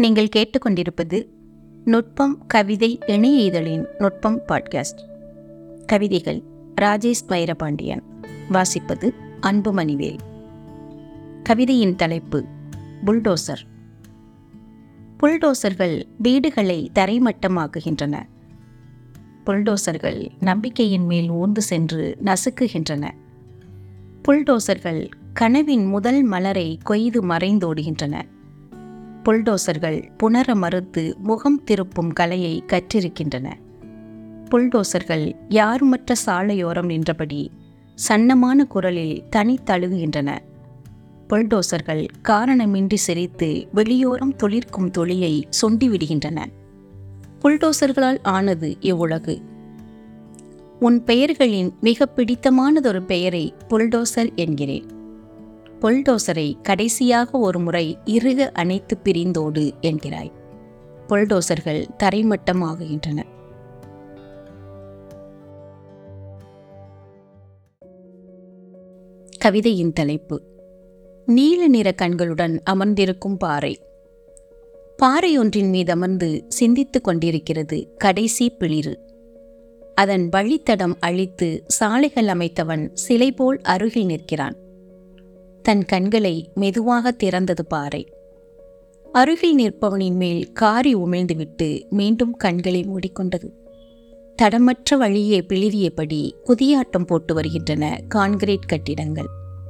நீங்கள் கேட்டுக்கொண்டிருப்பது நுட்பம் கவிதை இணைய இதழின் நுட்பம் பாட்காஸ்ட் கவிதைகள் ராஜேஷ் வைரபாண்டியன் வாசிப்பது அன்புமணிவேல் கவிதையின் தலைப்பு புல்டோசர் புல்டோசர்கள் வீடுகளை தரைமட்டமாக்குகின்றன புல்டோசர்கள் நம்பிக்கையின் மேல் ஊர்ந்து சென்று நசுக்குகின்றன புல்டோசர்கள் கனவின் முதல் மலரை கொய்து மறைந்தோடுகின்றன புல்டோசர்கள் புணர மறுத்து முகம் திருப்பும் கலையை கற்றிருக்கின்றன புல்டோசர்கள் யாருமற்ற சாலையோரம் நின்றபடி சன்னமான குரலில் தனித்தழுகுகின்றன புல்டோசர்கள் காரணமின்றி சிரித்து வெளியோரம் தொழிற்கும் தொழியை சொண்டிவிடுகின்றன புல்டோசர்களால் ஆனது இவ்வுலகு உன் பெயர்களின் மிக பிடித்தமானதொரு பெயரை புல்டோசர் என்கிறேன் புல்டோசரை கடைசியாக ஒரு முறை இறுக அணைத்து பிரிந்தோடு என்கிறாய் புல்டோசர்கள் தரைமட்டமாகுகின்றன கவிதையின் தலைப்பு நீல நிற கண்களுடன் அமர்ந்திருக்கும் பாறை பாறை ஒன்றின் மீது அமர்ந்து சிந்தித்துக் கொண்டிருக்கிறது கடைசி பிளிறு அதன் வழித்தடம் அழித்து சாலைகள் அமைத்தவன் சிலை போல் அருகில் நிற்கிறான் தன் கண்களை மெதுவாக திறந்தது பாறை அருகில் நிற்பவனின் மேல் காரி உமிழ்ந்துவிட்டு மீண்டும் கண்களை மூடிக்கொண்டது தடமற்ற வழியே பிளிரியபடி குதியாட்டம் போட்டு வருகின்றன கான்கிரீட் கட்டிடங்கள்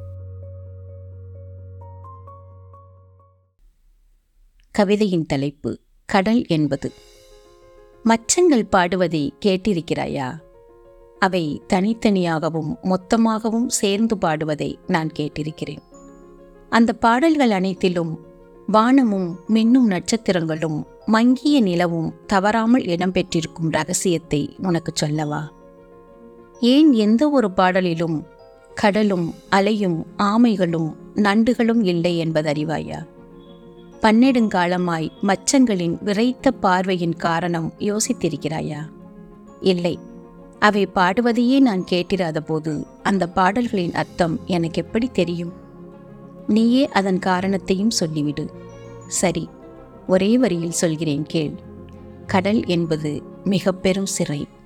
கவிதையின் தலைப்பு கடல் என்பது மச்சங்கள் பாடுவதை கேட்டிருக்கிறாயா அவை தனித்தனியாகவும் மொத்தமாகவும் சேர்ந்து பாடுவதை நான் கேட்டிருக்கிறேன் அந்த பாடல்கள் அனைத்திலும் வானமும் மின்னும் நட்சத்திரங்களும் மங்கிய நிலவும் தவறாமல் இடம்பெற்றிருக்கும் ரகசியத்தை உனக்கு சொல்லவா ஏன் எந்த ஒரு பாடலிலும் கடலும் அலையும் ஆமைகளும் நண்டுகளும் இல்லை என்பதறிவாயா பன்னெடுங்காலமாய் மச்சங்களின் விரைத்த பார்வையின் காரணம் யோசித்திருக்கிறாயா இல்லை அவை பாடுவதையே நான் கேட்டிராத போது அந்த பாடல்களின் அர்த்தம் எனக்கு எப்படி தெரியும் நீயே அதன் காரணத்தையும் சொல்லிவிடு சரி ஒரே வரியில் சொல்கிறேன் கேள் கடல் என்பது மிக பெரும் சிறை